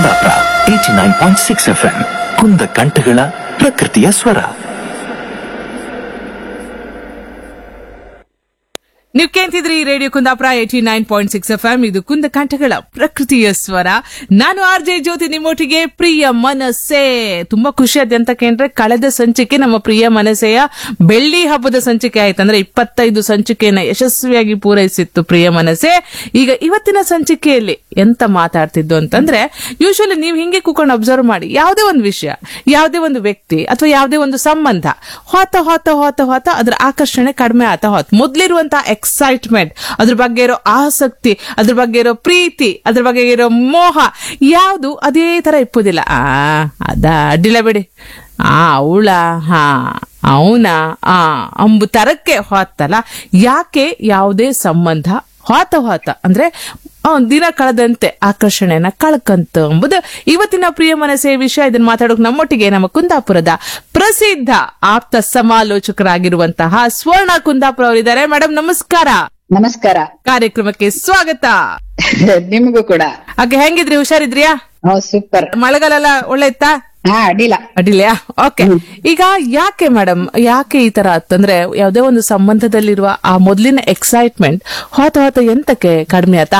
Kundapura eighty nine point six F M ಕುಂದ ಕಂಠಗಳ ಪ್ರಕೃತಿಯ ಸ್ವರ ನೀವು ಕೇಳ್ತಿದ್ರಿ radio Kundapura eighty nine point six F M ಇದು ಕುಂದ ಕಂಠಗಳ ಪ್ರಕೃತಿಯ ಸ್ವರ ನಾನು ಆರ್ ಜೆ ಜ್ಯೋತಿ ನಿಮ್ಮೊಟ್ಟಿಗೆ ಪ್ರಿಯ ಮನಸ್ಸೆ ತುಂಬಾ ಖುಷಿ ಆದ ಅಂತ ಕೇಂದ್ರೆ ಕಳೆದ ಸಂಚಿಕೆ ನಮ್ಮ ಪ್ರಿಯ ಮನಸ್ಸೆಯ ಬೆಳ್ಳಿ ಹಬ್ಬದ ಸಂಚಿಕೆ ಆಯ್ತು ಅಂದ್ರೆ ಇಪ್ಪತ್ತೈದು ಸಂಚಿಕೆಯನ್ನ ಯಶಸ್ವಿಯಾಗಿ ಪೂರೈಸಿತ್ತು ಪ್ರಿಯ ಮನಸ್ಸೆ ಈಗ ಇವತ್ತಿನ ಸಂಚಿಕೆಯಲ್ಲಿ ಎಂತ ಮಾತಾಡ್ತಿದ್ದು ಅಂತಂದ್ರೆ ಯೂಶಲಿ ನೀವು ಹಿಂಗೆ ಕೂತ್ಕೊಂಡು ಅಬ್ಸರ್ವ್ ಮಾಡಿ ಯಾವುದೇ ಒಂದು ವಿಷಯ ಯಾವುದೇ ಒಂದು ವ್ಯಕ್ತಿ ಅಥವಾ ಯಾವುದೇ ಒಂದು ಸಂಬಂಧ ಹೋತ ಹೋತ ಹೋತ ಹೋತ ಅದ್ರ ಆಕರ್ಷಣೆ ಕಡಿಮೆ ಆತ ಹೋತ್ ಮೊದ್ಲಿರುವಂತಹ ಎಕ್ಸೈಟ್ಮೆಂಟ್ ಅದ್ರ ಬಗ್ಗೆ ಇರೋ ಆಸಕ್ತಿ ಅದ್ರ ಬಗ್ಗೆ ಇರೋ ಪ್ರೀತಿ ಅದ್ರ ಬಗ್ಗೆ ಇರೋ ಮೋಹ ಯಾವುದು ಅದೇ ತರ ಇಪ್ಪುದಿಲ್ಲ ಆ ಅದ ಅಡ್ಡಿಲ್ಲ ಬಿಡಿ ಆ ಅವಳ ಹಾ ಅವನ ಆ ಅಂಬು ತರಕ್ಕೆ ಹೋತಲ್ಲ ಯಾಕೆ ಯಾವುದೇ ಸಂಬಂಧ ಹೋತ ಹೋತ ಅಂದ್ರೆ ಆ, ದಿನ ಕಳೆದಂತೆ ಆಕರ್ಷಣೆಯನ್ನ ಕಳ್ಕಂತ ಎಂಬುದು ಇವತ್ತಿನ ಪ್ರಿಯ ಮನಸ್ಸೆ ವಿಷಯ ಇದನ್ನ ಮಾತಾಡೋಕೆ ನಮ್ಮೊಟ್ಟಿಗೆ ನಮ್ಮ ಕುಂದಾಪುರದ ಪ್ರಸಿದ್ಧ ಆಪ್ತ ಸಮಾಲೋಚಕರಾಗಿರುವಂತಹ ಸ್ವರ್ಣ ಕುಂದಾಪುರ ಅವರಿದ್ದಾರೆ ಮೇಡಮ್ ನಮಸ್ಕಾರ ನಮಸ್ಕಾರ ಕಾರ್ಯಕ್ರಮಕ್ಕೆ ಸ್ವಾಗತ ನಿಮಗೂ ಕೂಡ ಹಾಗೆ ಹೆಂಗಿದ್ರಿ ಹುಷಾರಿದ್ರಿಯಾ ಹೌ ಸೂಪರ್ ಮಳೆಗಾಲ ಒಳ್ಳೆ ಇತ್ತಾ ಹಾ ಅಡ್ಡಿಲ್ಲ ಅಡ್ಡಿಲ್ಯಾ ಓಕೆ ಈಗ ಯಾಕೆ ಮೇಡಮ್ ಯಾಕೆ ಈ ತರ ಆತಂದ್ರೆ ಯಾವುದೇ ಒಂದು ಸಂಬಂಧದಲ್ಲಿರುವ ಆ ಮೊದಲಿನ ಎಕ್ಸೈಟ್ಮೆಂಟ್ ಹೋತ ಹೋತ ಎಂತಕ್ಕೆ ಕಡಿಮೆ ಆತ